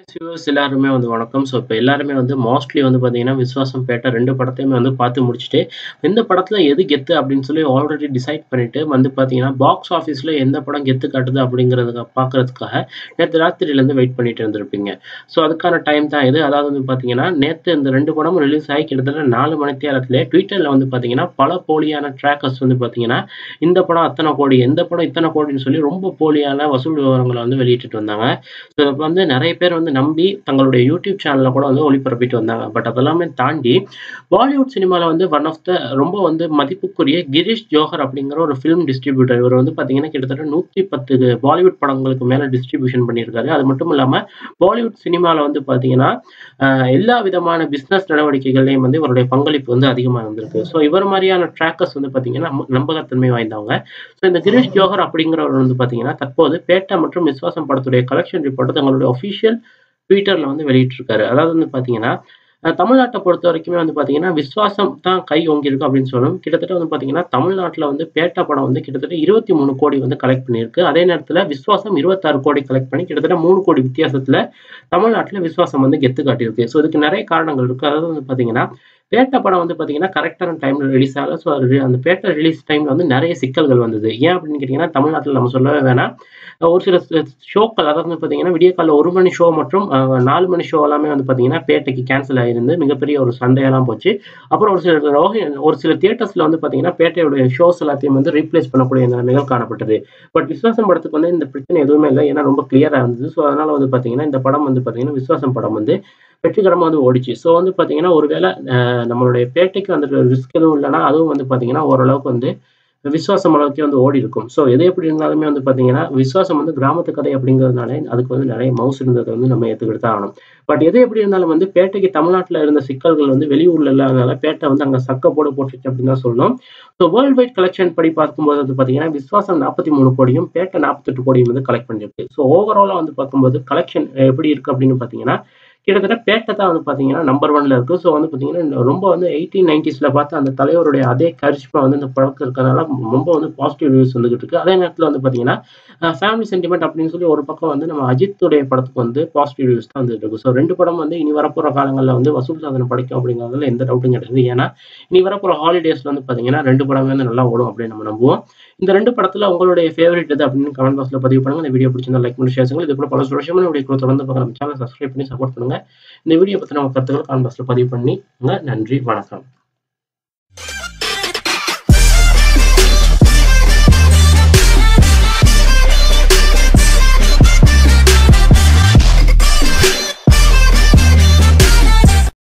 Viewers எல்லாருமே வந்து வணக்கம். ஸோ, இப்ப எல்லாருமே வந்து மோஸ்ட்லி வந்து பார்த்தீங்கன்னா, விஸ்வாசம், பேட்ட 2 படத்தையுமே வந்து பார்த்து முடிச்சுட்டு, எந்த படத்துல எது கெத்து அப்படின்னு சொல்லி ஆல்ரெடி டிசைட் பண்ணிட்டு வந்து பார்த்தீங்கன்னா, பாக்ஸ் ஆஃபீஸ்ல எந்த படம் கெத்து காட்டுது அப்படிங்கிறத பார்க்கறதுக்காக நேத்து ராத்திரியிலேருந்து வெயிட் பண்ணிட்டு இருந்திருப்பீங்க. ஸோ, அதுக்கான டைம் தான் இது. அதாவது வந்து பார்த்தீங்கன்னா, நேத்து இந்த 2 படமும் ரிலீஸ் ஆகி கிட்டத்தட்ட 4 மணித்தியாலத்திலே ட்விட்டர்ல வந்து பார்த்தீங்கன்னா, பல போலியான ட்ராக்கர்ஸ் வந்து பார்த்தீங்கன்னா, இந்த படம் அத்தன கோடி, எந்த படம் இத்தன கோடின்னு சொல்லி ரொம்ப போலியான வசூல் விவரங்கள வந்து வெளியிட்டுட்டு வந்தாங்க. ஸோ, இப்ப வந்து நெறைய பேர் வந்து நம்பி தங்களுடைய யூடியூப் சேனல்ல கூட வந்து ஒளிபரப்பிட்டு வந்தாங்க. பட் அதெல்லாமே தாண்டி, பாலிவுட் சினிமால வந்து ஒன் ஆஃப் த ரொம்ப வந்து மதிப்புக்குரிய கிரீஷ் ஜோஹர் அப்படிங்கிற ஒரு ஃபிலிம் டிஸ்ட்ரிபியூட்டர். இவர் வந்து பார்த்தீங்கன்னா, கிட்டத்தட்ட 110 பாலிவுட் படங்களுக்கு மேல டிஸ்ட்ரிபியூஷன் பண்ணியிருக்காரு. அது மட்டும் இல்லாம, பாலிவுட் சினிமால வந்து பார்த்தீங்கன்னா, அ எல்லா விதமான பிசினஸ் நடவடிக்கைகள்லயும் வந்து இவருடைய பங்களிப்பு வந்து அதிகமா இருந்திருக்கு. ஸோ, இவர் மாரியான ட்ராக்கர்ஸ் வந்து பார்த்தீங்கன்னா, நம்ப நம்பகத்தன்மை வாய்ந்தவங்க. ஸோ, இந்த கிரீஷ் ஜோஹர் அப்படிங்கிறவர் வந்து பார்த்தீங்கன்னா, தற்போது பேட்ட மற்றும் விஸ்வாசம் படத்துடைய கலெக்ஷன் ரிப்போர்ட்ட தங்களுடைய அஃபிஷியல் ட்விட்டர்ல வந்து வெளியிட்டிருக்காரு. அதாவது வந்து பார்த்தீங்கன்னா, அ தமிழ்நாட்ட பொறுத்தவரைக்குமே வந்து பார்த்தீங்கன்னா, விஸ்வாசம் தான் கை ஓங்கியிருக்கு அப்படின்னு சொல்லணும். கிட்டத்தட்ட வந்து பார்த்தீங்கன்னா, தமிழ்நாட்டுல வந்து பேட்ட படம் வந்து கிட்டத்தட்ட 23 கோடி வந்து கலெக்ட் பண்ணியிருக்கு. அதே நேரத்துல விஸ்வாசம் 26 கோடி கலெக்ட் பண்ணி கிட்டத்தட்ட 3 கோடி வித்தியாசத்துல தமிழ்நாட்டுல விஸ்வாசம் வந்து கெத்து காட்டியிருக்கு. ஸோ, இதுக்கு நெறைய காரணங்கள் இருக்கு. அதாவது வந்து பார்த்தீங்கன்னா, பேட்ட படம் வந்து பார்த்தீங்கன்னா, கரெக்ட்டான டைம்ல ரிலீஸ் ஆகல. ஸோ, அது அந்த பேட்ட ரிலீஸ் டைம்ல வந்து நெறைய சிக்கல்கள் வந்தது. ஏன் அப்படின்னு கேட்டீங்கன்னா, தமிழ்நாட்டுல நம்ம சொல்லவே வேணாம். ஒரு சில ஸ் ஷோக்கள் அதாவது வந்து பார்த்தீங்கன்னா, விடியற்காலைல 1 மணி ஷோ மற்றும் அ 4 மணி ஷோ எல்லாமே வந்து பார்த்தீங்கன்னா, பேட்டைக்கு கேன்சல் ஆயிருந்து மிகப்பெரிய ஒரு சண்டையெல்லாம் போச்சு. அப்புறம் ஒரு சில ரோஹி ஒரு சில தியேட்டர்ஸ்ல வந்து பார்த்தீங்கன்னா, பேட்டையுடைய ஷோஸ் எல்லாத்தையும் வந்து ரீப்ளேஸ் பண்ணக்கூடிய நிலைமைகள் காணப்பட்டது. பட் விஸ்வாசம் படத்துக்கு வந்து இந்த பிரச்சனை எதுவுமே இல்ல. ஏன்னா ரொம்ப கிளியரா இருந்தது. ஸோ, அதனால வந்து பார்த்தீங்கன்னா, இந்த படம் வந்து பார்த்தீங்கன்னா, விஸ்வாசம் படம் வந்து வெற்றிகரமா வந்து ஓடிச்சு. ஸோ, வந்து பார்த்தீங்கன்னா, ஒரு வேள அ நம்மளுடைய பேட்டைக்கு வந்துட்டு ரிஸ்க் எதுவும் இல்லன்னா, அதுவும் வந்து பார்த்தீங்கன்னா, ஓரளவுக்கு வந்து விஸ்வாசம் அளவுக்கே வந்து ஓடியிருக்கும். ஸோ, எது எப்படி இருந்தாலுமே வந்து பார்த்தீங்கன்னா, விஸ்வாசம் வந்து கிராமத்து கதை அப்படிங்கிறதுனால, அதுக்கு வந்து நெறைய மவுஸ் இருந்தத வந்து நம்ம ஏத்துக்கிட்டு தான் ஆகணும். பட் எது எப்படி இருந்தாலும் வந்து பேட்டைக்கு தமிழ்நாட்டுல இருந்த சிக்கல்கள் வந்து வெளியூர்ல இல்லாதனால, பேட்ட வந்து அங்க சக்கப்போடு போட்டுருச்சு அப்படின்னு தான் சொல்லணும். ஸோ, வேர்ல்ட் வைட் கலெக்ஷன் படி பார்க்கும்போது வந்து பார்த்தீங்கன்னா, விஸ்வாசம் 43 கோடியும், பேட்ட 48 கோடியும் வந்து கலெக்ட் பண்ணியிருக்கு. ஸோ, ஓவராலா வந்து பார்க்கும்போது கலெக்ஷன் எப்படி இருக்கு அப்படின்னு பார்த்தீங்கன்னா, கிட்டத்தட்ட பேட்ட தான் வந்து பார்த்தீங்கன்னா, நம்பர் 1ல இருக்கு. ஸோ, வந்து பார்த்தீங்கன்னா, ரொம்ப வந்து 1890ஸ்ல பார்த்த அந்த தலைவருடைய அதே கரிஷ்மா வந்து இந்த படத்துல இருக்கறனால ரொம்ப வந்து பாசிட்டிவ் ரிவ்யூஸ் வந்துகிட்டு இருக்கு. அதே நேரத்துல வந்து பார்த்தீங்கன்னா, அ ஃபேமிலி சென்டிமென்ட் அப்படின்னு சொல்லி ஒரு பக்கம் வந்து நம்ம அஜித்துடைய படத்துக்கு வந்து பாசிட்டிவ் ரிவ்யூஸ் தான் வந்துட்டு இருக்கு. ஸோ, 2 படம் வந்து இனி வரப்போற காலங்கள்ல வந்து வசூல் சாதனை படைக்கும் அப்படிங்கிறதுல எந்த டவுட்டும் கிடையாது. ஏன்னா, இனி வரப்போற ஹாலிடேஸ்ல வந்து பார்த்தீங்கன்னா, 2 படமே வந்து நல்லா ஓடும் அப்படின்னு நம்ம நம்புவோம். இந்த 2 படத்துல உங்களுடைய ஃபேவரைட் எது அப்படின்னு கமெண்ட் பாக்ஸ்ல பதிவு பண்ணுங்க. இந்த வீடியோ பிடிச்சிருந்தா லைக் பண்ணி ஷேர் பண்ணுங்க. இது போல பல சுவாரஸ்யமான வீடியோக்கள தொடர்ந்து பார்க்க நம்ம சேனல சப்ஸ்கிரைப் பண்ணி சப்போர்ட் பண்ணுங்க. இந்த வீடியோ பத்தின உங்க கருத்துக்கள கமெண்ட் பாக்ஸ்ல பதிவு பண்ணிங்க. நன்றி, வணக்கம்.